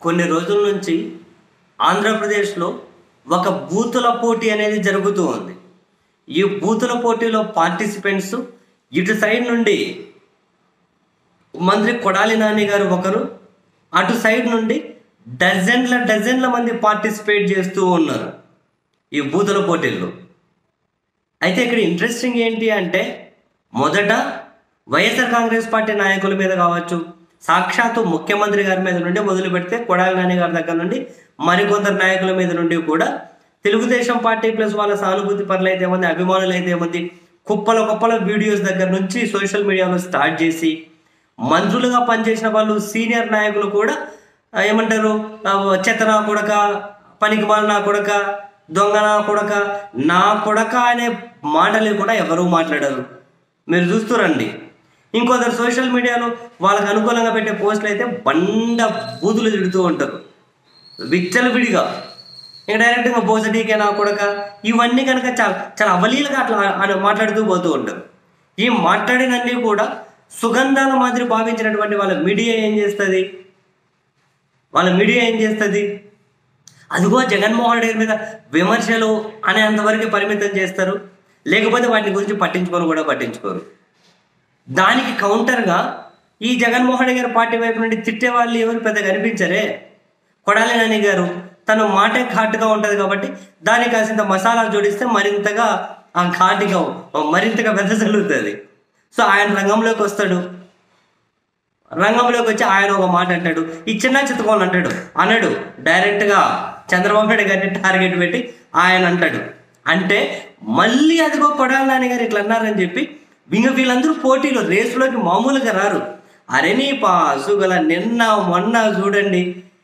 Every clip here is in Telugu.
కొన్ని రోజుల నుంచి ఆంధ్రప్రదేశ్లో ఒక బూతుల పోటీ అనేది జరుగుతూ ఉంది ఈ బూతుల పోటీలో పార్టిసిపెంట్స్ ఇటు సైడ్ నుండి మంత్రి కొడాలి నాని గారు ఒకరు అటు సైడ్ నుండి డజన్ల డజన్ల మంది పార్టిసిపేట్ చేస్తూ ఉన్నారు ఈ బూతుల పోటీల్లో అయితే ఇక్కడ ఇంట్రెస్టింగ్ ఏంటి అంటే మొదట వైఎస్ఆర్ కాంగ్రెస్ పార్టీ నాయకుల మీద కావచ్చు సాక్షాత్తు ముఖ్యమంత్రి గారి మీద నుండి మొదలు పెడితే కొడాలి నాని గారి దగ్గర నుండి మరికొందరు నాయకుల మీద నుండి కూడా తెలుగుదేశం పార్టీ ప్లస్ వాళ్ళ సానుభూతి పనులు అయితే ఏముంది అభిమానులు అయితే ఏముంది కుప్పల కుప్పల వీడియోస్ దగ్గర నుంచి సోషల్ మీడియాలో స్టార్ట్ చేసి మంత్రులుగా పనిచేసిన వాళ్ళు సీనియర్ నాయకులు కూడా ఆ, ఏమంటారు ఆ, చెత్త నా కొడక పనికి నా కొడక దొంగ నా కొడక నా కొడక అనే మాటలు కూడా ఎవరూ మాట్లాడరు మీరు చూస్తురండి ఇంకొందరు సోషల్ మీడియాలో వాళ్ళకి అనుకూలంగా పెట్టే పోస్టులు అయితే బండ బూతులు తిడుతూ ఉంటారు విచ్చలు విడిగా ఇక డైరెక్ట్గా బోసడీకే నా కొడక ఇవన్నీ కనుక చాలా చాలా అవలీలుగా అట్లా ఆ- మాట్లాడుతూ పోతూ ఉంటారు ఈ మాట్లాడినన్నీ కూడా సుగంధాల మాదిరి భావించినటువంటి వాళ్ళ మీడియా ఏం చేస్తుంది వాళ్ళ మీడియా ఏం చేస్తుంది అదిగో జగన్మోహన్ రెడ్డి మీద విమర్శలు అనేంతవరకు పరిమితం చేస్తారు లేకపోతే వాటి గురించి పట్టించుకొని కూడా పట్టించుకోరు దానికి కౌంటర్గా ఈ జగన్మోహన్ రెడ్డి గారి పార్టీ వైపు నుండి తిట్టే వాళ్ళు ఎవరు పెద్దగా కనిపించరే కొడాలి నాని గారు తన మాటే ఘాటుగా ఉంటుంది కాబట్టి దానికి కాసింత మసాలా జోడిస్తే మరింతగా ఆ ఘాటుగా మరింతగా వెదజల్లుతుంది సో ఆయన రంగంలోకి వస్తాడు రంగంలోకి వచ్చి ఆయన ఒక మాట అంటాడు ఈ చిన్న చిత్తకోని అంటాడు అనడు డైరెక్ట్గా చంద్రబాబు నాయుడు గారిని టార్గెట్ పెట్టి ఆయన అంటాడు అంటే మళ్ళీ అదిగో కొడాలి నాని గారు ఇట్లా అన్నారని చెప్పి ఇంక వీళ్ళందరూ పోటీలో రేసులోకి మామూలుగా రారు అరే నీ పాసుగల నిన్న మొన్న చూడండి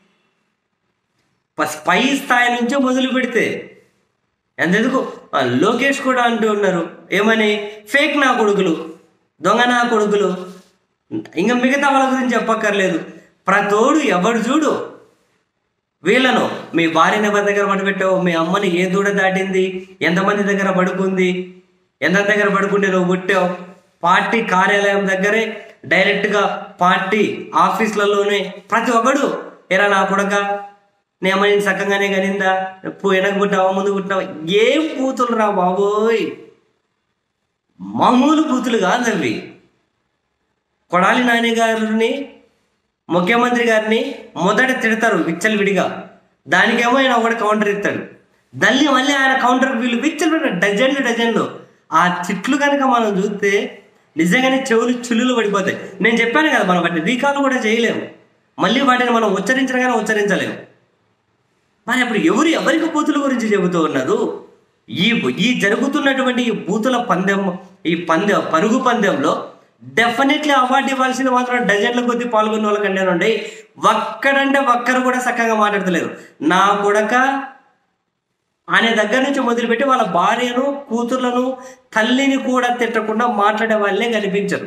ప- పై స్థాయి నుంచే మొదలు పెడితే ఎంతెందుకు ఆ లోకేష్ కూడా అంటూ ఉన్నారు ఏమని ఫేక్ నా కొడుకులు దొంగ నా కొడుకులు ఇంకా మిగతా వాళ్ళ గురించి చెప్పక్కర్లేదు ప్రతోడు ఎవడు చూడు వీళ్ళను మీ భార్యని ఎవరి దగ్గర పడిపెట్టావు మీ అమ్మని ఏ దూడ దాటింది ఎంతమంది దగ్గర పడుకుంది ఎంత దగ్గర పడుకుంటే నువ్వు పుట్టావు పార్టీ కార్యాలయం దగ్గరే డైరెక్ట్గా పార్టీ ఆఫీసులలోనే ప్రతి ఒక్కడు ఎరా నా కొడక నీ అమ్మ నేను సక్కంగానే కనిందా పో- వెనక పుట్టావా ముందు పుట్టావా ఏం పూతులు రా బాబోయ్ మామూలు బూతులు కాదు అవి కొడాలి నాని గారిని ముఖ్యమంత్రి గారిని మొదట తిడతారు విచ్చలు విడిగా దానికేమో ఆయన ఒకటి కౌంటర్ ఇస్తాడు దాన్ని మళ్ళీ ఆయన కౌంటర్ వీళ్ళు విచ్చలు విడిగా డజన్లు డజన్లు ఆ తిట్లు కనుక మనం చూస్తే నిజంగానే చెవులు చుల్లులు పడిపోతాయి నేను చెప్పాను కదా మనం వాటిని రీకాల్ కూడా చేయలేము మళ్ళీ వాటిని మనం ఉచ్చరించగానే ఉచ్చరించలేము మరి అప్పుడు ఎవరు ఎవరికి బూతుల గురించి చెబుతూ ఉన్నారు ఈ ఈ జరుగుతున్నటువంటి ఈ బూతుల పందెం ఈ పందెం పరుగు పందెంలో డెఫినెట్లీ అవార్డు ఇవ్వాల్సింది మాత్రం డజన్ల కొద్ది పాల్గొన్న వాళ్ళకంటే ఉండే ఒక్కడంటే ఒక్కరు కూడా చక్కగా మాట్లాడతలేరు నా కొడక అనే దగ్గర నుంచి మొదలుపెట్టి వాళ్ళ భార్యను కూతుర్లను తల్లిని కూడా తిట్టకుండా మాట్లాడే వాళ్ళే కనిపించరు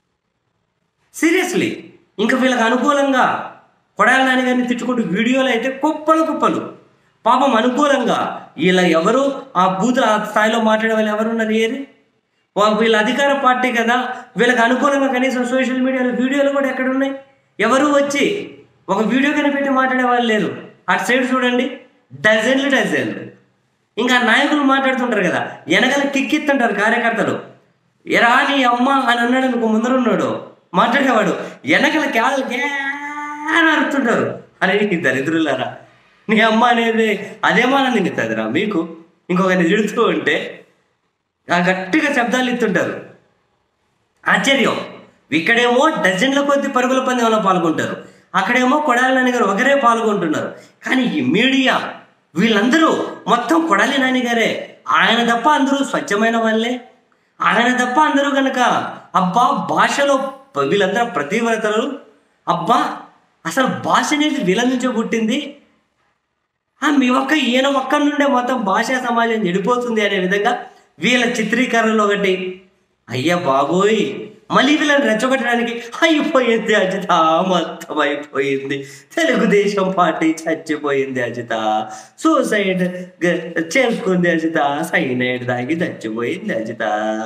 సీరియస్లీ ఇంకా వీళ్ళకి అనుకూలంగా కొడాలి నాని గారిని తిట్టుకుంటూ వీడియోలు అయితే కుప్పలు కుప్పలు పాపం అనుకూలంగా వీళ్ళ ఎవరు ఆ బూతుల ఆ స్థాయిలో మాట్లాడే వాళ్ళు ఎవరు ఉన్నారు ఏది వా- వీళ్ళ అధికార పార్టీ కదా వీళ్ళకి అనుకూలంగా కనీసం సోషల్ మీడియాలో వీడియోలు కూడా ఎక్కడ ఉన్నాయి ఎవరు వచ్చి ఒక వీడియో కనిపెట్టి మాట్లాడే వాళ్ళు లేరు అటు సైడ్ చూడండి డజన్లు డజన్లు ఇంకా నాయకులు మాట్లాడుతుంటారు కదా వెనకాల కిక్కిస్తుంటారు కార్యకర్తలు ఎరా నీ అమ్మ అని అన్నాడు అనుకో ముందర ఉన్నాడు మాట్లాడేవాడు వెనకాల క్యాల్ అని అరుతుంటారు అరే నీ దరిద్రులారా నీ అమ్మ అనేది అదేమానం నిండుతుందిరా మీకు ఇంకొకరిని తిడుతూ ఉంటే ఆ గట్టిగా శబ్దాలు ఇస్తుంటారు ఆశ్చర్యం ఇక్కడేమో డజన్ల కొద్ది పరుగుల పందెంలో పాల్గొంటారు అక్కడేమో కొడాలి నాని గారు ఒకరే పాల్గొంటున్నారు కానీ ఈ మీడియా వీళ్ళందరూ మొత్తం కొడాలి నాని గారే ఆయన తప్ప అందరూ స్వచ్ఛమైన వాళ్ళే ఆయన తప్ప అందరూ కనుక అబ్బా భాషలో వీళ్ళందరూ ప్రతివ్రతలు అబ్బా అసలు భాష అనేది వీళ్ళ నుంచే పుట్టింది ఆ మీ ఒక్క ఈయన ఒక్కడి నుండే మొత్తం భాషా సమాజం చెడిపోతుంది అనే విధంగా వీళ్ళ చిత్రీకరణలో ఒకటి అయ్యా బాబోయ్ మళ్ళీ వీళ్ళని రెచ్చగొట్టడానికి అయిపోయింది అజిత మొత్తం అయిపోయింది తెలుగుదేశం పార్టీ చచ్చిపోయింది అజిత సూసైడ్ గ- చేసుకుంది అజిత సైనైడ్ దాగి చచ్చిపోయింది అజిత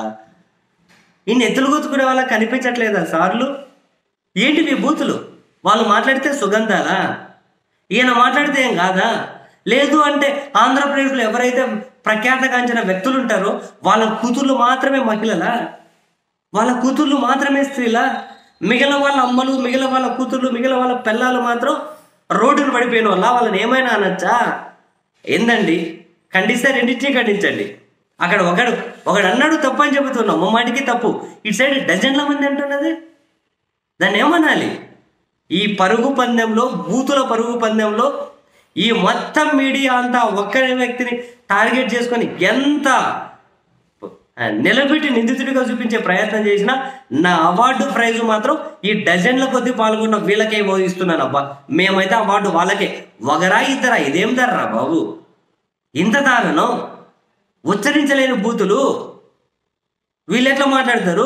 ఈ నెత్తులు గుర్తుకునే వాళ్ళకి కనిపించట్లేదా సార్లు ఏంటి మీ బూతులు వాళ్ళు మాట్లాడితే సుగంధాలా ఈయన మాట్లాడితే ఏం కాదా లేదు అంటే ఆంధ్రప్రదేశ్లో ఎవరైతే ప్రఖ్యాతగాంచిన వ్యక్తులు ఉంటారో వాళ్ళ కూతుర్లు మాత్రమే మహిళలా వాళ్ళ కూతుర్లు మాత్రమే స్త్రీలా మిగిలిన వాళ్ళ అమ్మలు మిగిలిన వాళ్ళ కూతుర్లు మిగిలిన వాళ్ళ పిల్లలు మాత్రం రోడ్డును పడిపోయిన వాళ్ళ వాళ్ళని ఏమైనా అనొచ్చా ఏందండి ఖండిస్తే రెండింటినీ ఖండించండి అక్కడ ఒకడు ఒకడు అన్నాడు తప్పు అని చెబుతున్నాం ముమ్మాటికి తప్పు ఇటు సైడ్ డజన్ల మంది అంటున్నది దాన్ని ఏమనాలి ఈ పరుగు పందెంలో బూతుల పరుగు పందెంలో ఈ మొత్తం మీడియా అంతా ఒక్కరి వ్యక్తిని టార్గెట్ చేసుకొని ఎంత ఆ, నిలబెట్టి నిందితుడిగా చూపించే ప్రయత్నం చేసినా నా అవార్డు ప్రైజ్ మాత్రం ఈ డజన్ల కొద్ది పాల్గొన్న వీళ్ళకే బోధిస్తున్నాను అబ్బా మేమైతే అవార్డు వాళ్ళకే ఒకరా ఇద్దరా ఇదేం ధరరా బాబు ఇంత దారుణం ఉచ్చరించలేని బూతులు వీళ్ళు ఎట్లా మాట్లాడతారు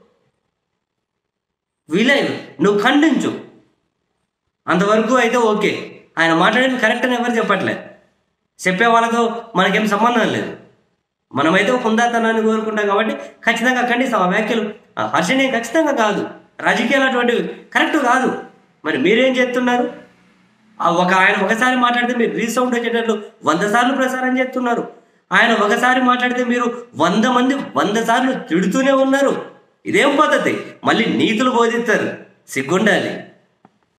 వీళ్ళే నువ్వు ఖండించు అంతవరకు అయితే ఓకే ఆయన మాట్లాడేది కరెక్ట్ అని ఎవరు చెప్పట్లే చెప్పే వాళ్ళతో మనకేం సంబంధం లేదు మనమైతే హుందాతనాన్ని కోరుకుంటాం కాబట్టి ఖచ్చితంగా ఖండిస్తాం ఆ వ్యాఖ్యలు ఆ హర్షణీయం ఖచ్చితంగా కాదు రాజకీయాలు అటువంటివి కరెక్ట్ కాదు మరి మీరేం చేస్తున్నారు ఆ ఒక ఆయన ఒకసారి మాట్లాడితే మీరు రీసౌండ్ వచ్చేటట్లు వంద సార్లు ప్రసారం చేస్తున్నారు ఆయన ఒకసారి మాట్లాడితే మీరు వంద మంది వంద సార్లు తిడుతూనే ఉన్నారు ఇదేం పద్ధతి మళ్ళీ నీతులు బోధిస్తారు సిగ్గుండాలి